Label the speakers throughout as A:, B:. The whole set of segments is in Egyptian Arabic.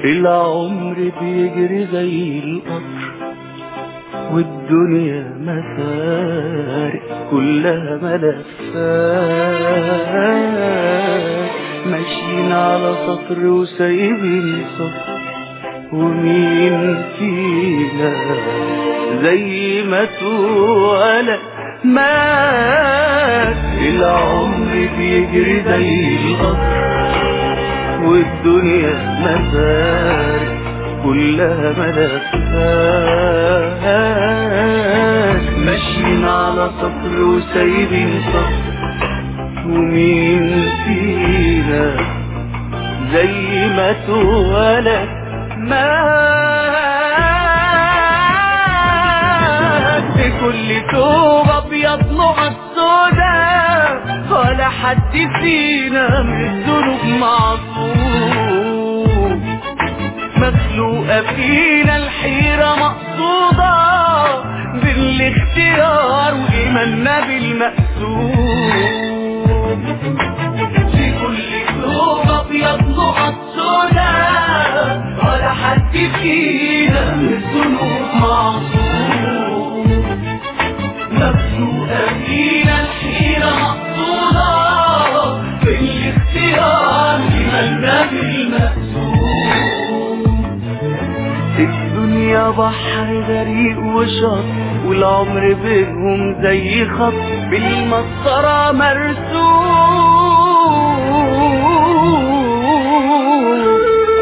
A: العمر بيجري زي القطر والدنيا مفارق كلها ملفات ماشيين على سطر وسايبين سطر ومين فينا زي ما اتولد مات العمر بيجري زي القطر والدنيا مفارق كلها ملفات ماشيين على سطر وسايبين سطر ومين فينا زي ما اتولد مات بكل ثوب ابيض نقط سودا ولا حد فينا من الذنوب معصوم مخلوقة فينا الحيرة مقصودة بالاختيار وإيماننا بالمقسوم في كل ثوب أبيض نقط سودا ولا حد فينا من الذنوب معصوم مخلوقة فينا الحيرة مقصودة بالاختيار إيماننا بالمقسوم الدنيا بحر غريق وشط والعمر بينهم زي خط بالمسطرة مرسوم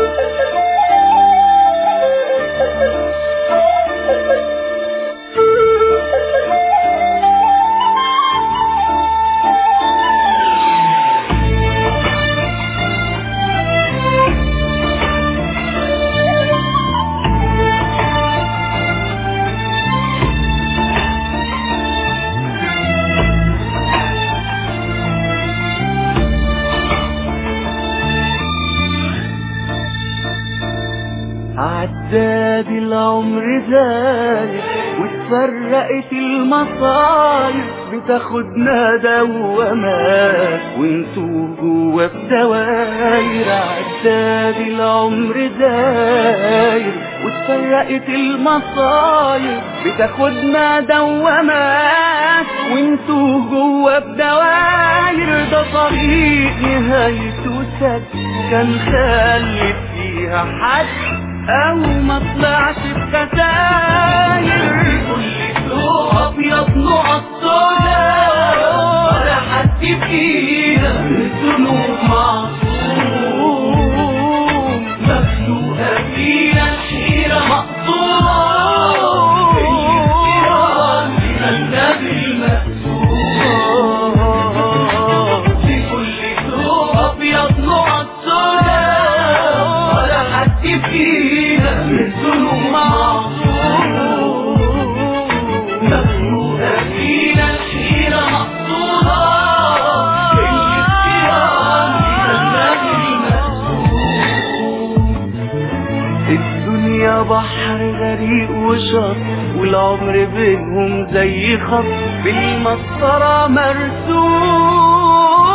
A: عداد العمر زاد واتفرقت المصايب بتاخدنا دوامات وانتوا جوا بدواير عداد العمر داير واتفرقت المصايب بتاخدنا دوامات وانتوا جوا بدواير ده طريق نهايته سد كان خلت فيها حد او ما طلعش بخساير كل ثوب ابيض نقط سودا ولا حد فينا من الذنوب معصوم مخلوقة فينا الحيرة مقصورة بالاختيار إيماننا بالمقسوم في كل ثوب ابيض نقط سودا ولا حد فينا من الذنوب معصوم مخلوقة فينا الحيرة مقصودة بالاختيار إيماننا بالمقسوم الدنيا بحر غريق وشط والعمر بينهم زي خط بالمسطرة مرسوم